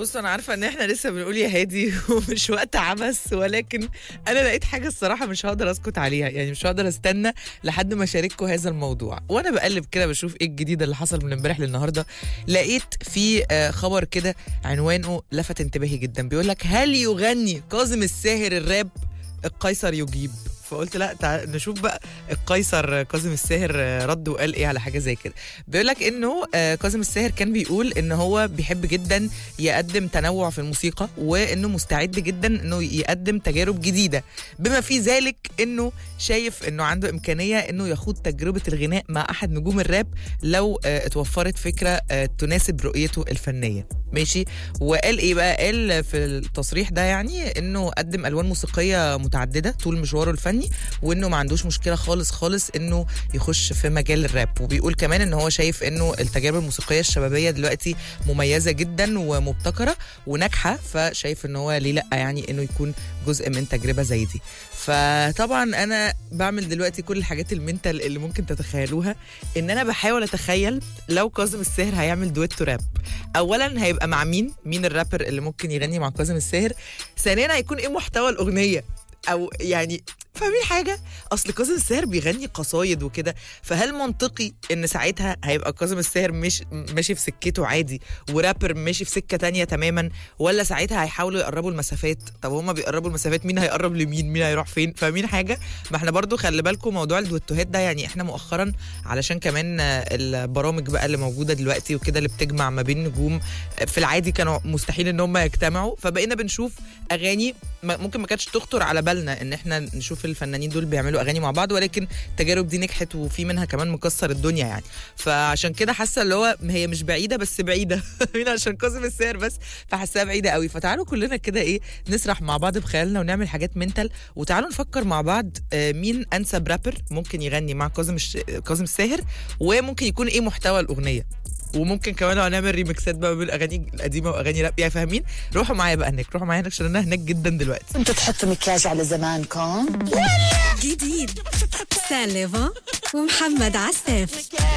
بص انا عارفه ان احنا لسه بنقول يا هادي ومش وقت عبث ولكن انا لقيت حاجه الصراحه مش هقدر اسكت عليها يعني مش هقدر استنى لحد ما اشارككم هذا الموضوع وانا بقلب كده بشوف ايه الجديد اللي حصل من امبارح للنهارده لقيت في آه، خبر كده عنوانه لفت انتباهي جدا بيقول لك هل يغني كاظم الساهر الراب القيصر يجيب فقلت لا تعال نشوف بقى القيصر كاظم الساهر رد وقال ايه على حاجه زي كده بيقول لك انه آه، كاظم الساهر كان بيقول ان هو بيحب جدا يقدم تنوع في الموسيقى وانه مستعد جدا انه يقدم تجارب جديده بما في ذلك انه شايف انه عنده امكانيه انه يخوض تجربه الغناء مع احد نجوم الراب لو آه، اتوفرت فكره آه، تناسب رؤيته الفنيه ماشي وقال ايه بقى قال في التصريح ده يعني انه قدم الوان موسيقيه متعدده طول مشواره الفني وانه ما عندوش مشكله خالص خالص انه يخش في مجال الراب وبيقول كمان ان هو شايف انه التجارب الموسيقيه الشبابيه دلوقتي مميزه جدا ومبتكره وناجحه فشايف ان هو ليه لا يعني انه يكون جزء من تجربه زي دي فطبعا انا بعمل دلوقتي كل الحاجات المنتال اللي ممكن تتخيلوها ان انا بحاول اتخيل لو كاظم الساهر هيعمل دويتو راب اولا هيبقى مع مين مين الرابر اللي ممكن يغني مع كاظم الساهر ثانيا هيكون ايه محتوى الاغنيه او يعني فاهمين حاجه اصل كاظم الساهر بيغني قصايد وكده فهل منطقي ان ساعتها هيبقى كاظم الساهر مش ماشي في سكته عادي ورابر ماشي في سكه تانية تماما ولا ساعتها هيحاولوا يقربوا المسافات طب هما بيقربوا المسافات مين هيقرب لمين مين هيروح فين فاهمين حاجه ما احنا برضو خلي بالكم موضوع الدويتوهات ده يعني احنا مؤخرا علشان كمان آه، البرامج بقى اللي موجوده دلوقتي وكده اللي بتجمع ما بين نجوم آه، في العادي كانوا مستحيل ان هم يجتمعوا فبقينا بنشوف اغاني ما- ممكن ما كانتش تخطر على بالنا ان احنا نشوف الفنانين دول بيعملوا اغاني مع بعض ولكن التجارب دي نجحت وفي منها كمان مكسر الدنيا يعني فعشان كده حاسه اللي هو هي مش بعيده بس بعيده مين عشان كاظم الساهر بس فحاساها بعيده قوي فتعالوا كلنا كده ايه نسرح مع بعض بخيالنا ونعمل حاجات منتال وتعالوا نفكر مع بعض آه، مين انسب رابر ممكن يغني مع كاظم الش... كاظم الساهر وممكن يكون ايه محتوى الاغنيه وممكن كمان لو هنعمل ريمكسات بقى بين الاغاني القديمه واغاني راب يعني فاهمين روحوا معايا بقى هناك روحوا معايا هناك عشان انا هناك جدا دلوقتي كنتوا تحطوا مكياج على زمانكم جديد سالفة ومحمد عساف